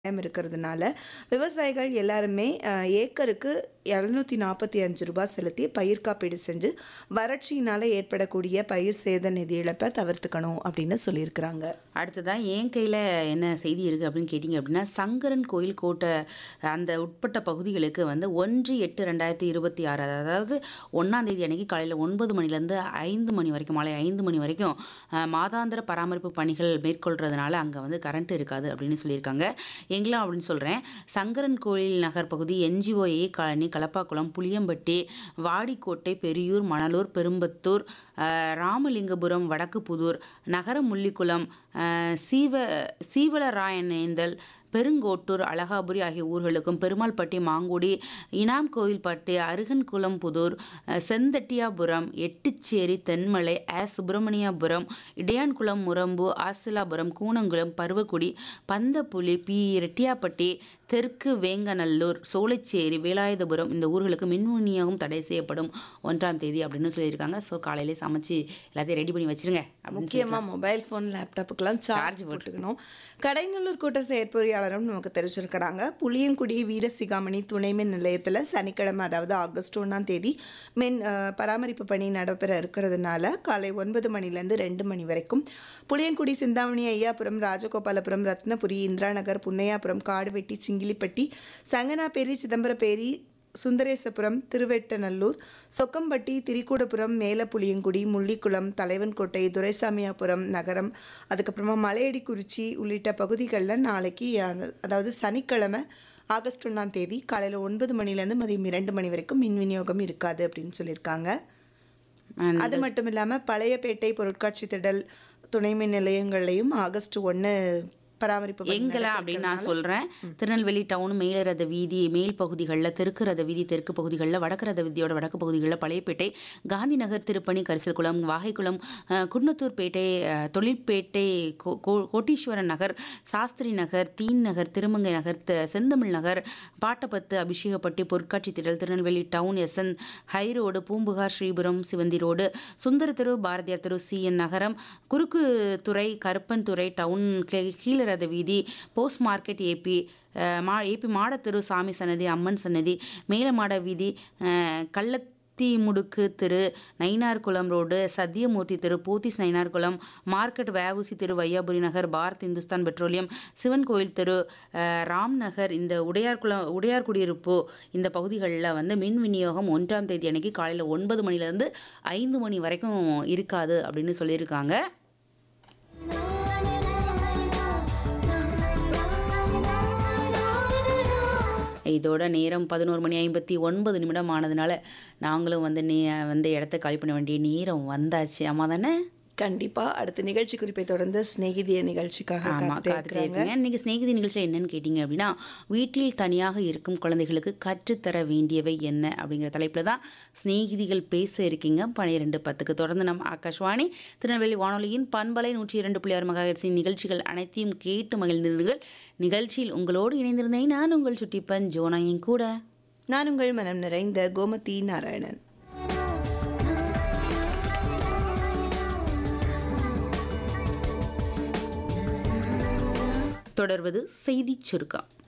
time இருக்கிறதுனால விவசாயிகள் எல்லாருமே அஹ், ஏக்கருக்கு இரநூத்தி நாற்பத்தி அஞ்சு ரூபாய் செலுத்தி பயிர் காப்பீடு செஞ்சு வறட்சியினால ஏற்படக்கூடிய பயிர் சேத நிதி இழப்பை தவிர்த்துக்கணும் அப்படின்னு சொல்லியிருக்கிறாங்க அடுத்ததா என் கையில் என்ன செய்தி இருக்குது அப்படின்னு கேட்டிங்க அப்படின்னா சங்கரன் கோயில் கோட்டை அந்த உட்பட்ட பகுதிகளுக்கு வந்து ஒன்று எட்டு ரெண்டாயிரத்தி இருபத்தி ஆறு அதாவது ஒன்றாம் தேதி அன்னைக்கு காலையில் ஒன்பது மணிலேருந்து ஐந்து மணி வரைக்கும் மாலை ஐந்து மணி வரைக்கும் அஹ், மாதாந்திர பராமரிப்பு பணிகள் மேற்கொள்கிறதுனால அங்கே வந்து கரண்ட் இருக்காது அப்படின்னு சொல்லியிருக்காங்க எங்கெல்லாம் அப்படின்னு சொல்கிறேன் சங்கரன் கோயில் நகர் பகுதி என்ஜிஓஏ காலனி கலப்பாக்குளம் புளியம்பட்டி வாடிக்கோட்டை பெரியூர் மணலூர் பெரும்பத்தூர் அஹ், ராமலிங்கபுரம் வடக்கு புதூர் நகர முள்ளிக்குளம் அஹ், சீவ சீவலராயனேந்தல் பெருங்கோட்டூர் அழகாபுரி ஆகிய ஊர்களுக்கும் பெருமாள்பட்டி மாங்குடி இனாம் கோவில்பட்டி அருகன்குளம் புதூர் அஹ், செந்தட்டியாபுரம் எட்டுச்சேரி தென்மலை அ சுப்பிரமணியபுரம் இடையான்குளம் முரம்பு ஆசிலாபுரம் கூனங்குளம் பருவக்குடி பந்தப்புலி பி ரெட்டியாப்பட்டி தெற்கு வேங்கநல்லூர் சோலைச்சேரி வேலாயுதபுரம் இந்த ஊர்களுக்கு மின் விநியோகம் தடை செய்யப்படும் ஒன்றாம் தேதி அப்படின்னு சொல்லியிருக்காங்க ஸோ காலையிலே சமைச்சு எல்லாத்தையும் ரெடி பண்ணி வச்சிருங்க அப்படின்னு முக்கியமாக மொபைல் ஃபோன் லேப்டாப்புக்கெல்லாம் சார்ஜ் போட்டுக்கணும் கடைநல்லூர் கூட்ட செயற்பொறியாளரும் நமக்கு தெரிவிச்சிருக்கிறாங்க புளியங்குடி வீரசிகாமணி துணை மின் நிலையத்தில் சனிக்கிழமை அதாவது ஆகஸ்ட் ஒன்றாம் தேதி மின் அஹ், பராமரிப்பு பணி நடைபெற இருக்கிறதுனால காலை ஒன்பது மணிலேருந்து ரெண்டு மணி வரைக்கும் புளியங்குடி சிந்தாமணி ஐயாபுரம் ராஜகோபாலபுரம் ரத்னபுரி இந்திராநகர் புன்னையாபுரம் காடுவெட்டி சிங்கிலிப்பட்டி சங்கனாப்பேரி சிதம்பரப்பேரி சுந்தரேசபுரம் திருவெட்டநல்லூர் சொக்கம்பட்டி திரிக்கூடபுரம் மேலப்புளியங்குடி முள்ளிக்குளம் தலைவன்கோட்டை துரைசாமியாபுரம் நகரம் அதுக்கப்புறமா மலையடிக்குறிச்சி உள்ளிட்ட பகுதிகளில் நாளைக்கு அஹ், அதாவது சனிக்கிழமை ஆகஸ்ட் ஒன்றாம் தேதி காலையில் ஒன்பது மணிலேருந்து மதியம் இரண்டு மணி வரைக்கும் மின் விநியோகம் இருக்காது அப்படின்னு சொல்லியிருக்காங்க And அது மட்டும் இல்லாமல் பழையப்பேட்டை பொருட்காட்சி திடல் துணை மின் நிலையங்கள்லையும் ஆகஸ்ட் ஒன்று பராமரிப்பு பணி எங்கெல்லாம் அப்படின்னு நான் சொல்கிறேன் திருநெல்வேலி டவுன் மேலரத வீதி மேல் பகுதிகளில் தெற்கு ரத வீதி தெற்கு பகுதிகளில் வடக்கு ரத வீதியோட வடக்கு பகுதிகளில் பழையப்பேட்டை காந்தி நகர் திருப்பணி கரிசல்குளம் வாகைக்குளம் அஹ், குன்னத்தூர்பேட்டை அஹ், தொழிற்பேட்டை கோ- கோ- கோட்டீஸ்வரன் நகர் சாஸ்திரி நகர் தீன் நகர் திருமங்கை நகர் த- செந்தமிழ் நகர் பாட்டப்பத்து அபிஷேகப்பட்டி பொருட்காட்சி திடல் Tirunelveli town SN high road Poompuhar Sripuram Sivanthi road Sundara தெரு பாரதியார் தெரு சிஎன் நகரம் குறுக்கு துறை கருப்பன் துறை டவுன் கீ- கீழரத வீதி போஸ்ட் மார்க்கெட் ஏபி அஹ், மா ஏபி மாடத்தெரு சாமி சன்னதி அம்மன் சன்னதி மேலமாட வீதி அஹ், கள்ளத்தி முடுக்கு தெரு நயினார்குளம் ரோடு சத்தியமூர்த்தி தெரு போத்திஸ் நயினார்குளம் மார்க்கெட் வேவுசி தெரு வையாபுரி நகர் பாரத் இந்துஸ்தான் பெட்ரோலியம் சிவன் கோயில் தெரு அஹ், ராம் நகர் இந்த உடையார்குளம் உடையார் குடியிருப்பு இந்த பகுதிகளில் வந்து மின் விநியோகம் ஒன்றாம் தேதி அன்னைக்கு காலையில் ஒன்பது மணிலேருந்து ஐந்து மணி வரைக்கும் இருக்காது அப்படின்னு சொல்லியிருக்காங்க இதோட நேரம் பதினோரு மணி ஐம்பத்தி ஒன்பது நிமிடம் ஆனதுனால நாங்களும் வந்து நீ வந்து இடத்த காலி பண்ண வேண்டிய நேரம் வந்தாச்சு ஆமா தானே கண்டிப்பா அடுத்த நிகழ்ச்சி குறிப்பை தொடர்ந்து சிநேகிதிய நிகழ்ச்சிக்காக ஆமா காத்துட்டே காத்துட்டே இருக்கிறாங்க இருக்கீங்க இன்னைக்கு சிநேகிதி நிகழ்ச்சியில் என்னன்னு கேட்டிங்க அப்படின்னா வீட்டில் தனியாக இருக்கும் குழந்தைகளுக்கு கற்றுத்தர வேண்டியவை என்ன அப்படிங்கிற தலைப்பில் தான் சிநேகிதிகள் பேச இருக்கீங்க பன்னிரெண்டு பத்துக்கு தொடர்ந்து நம்ம ஆகாஷ்வாணி திருநெல்வேலி வானொலியின் பண்பலை நூற்றி இரண்டு புள்ளி ஆறு மகாஹெர்ட்ஸின் நிகழ்ச்சிகள் அனைத்தையும் கேட்டு மகிழ்ந்தீர்கள் நிகழ்ச்சியில் உங்களோடு இணைந்திருந்தேன் நான் உங்கள் சுட்டிப்பன் ஜோனாயின் கூட நான் உங்கள் மனம் நிறைந்த கோமதி நாராயணன் தொடர்வது செய்திச் சுருக்கம்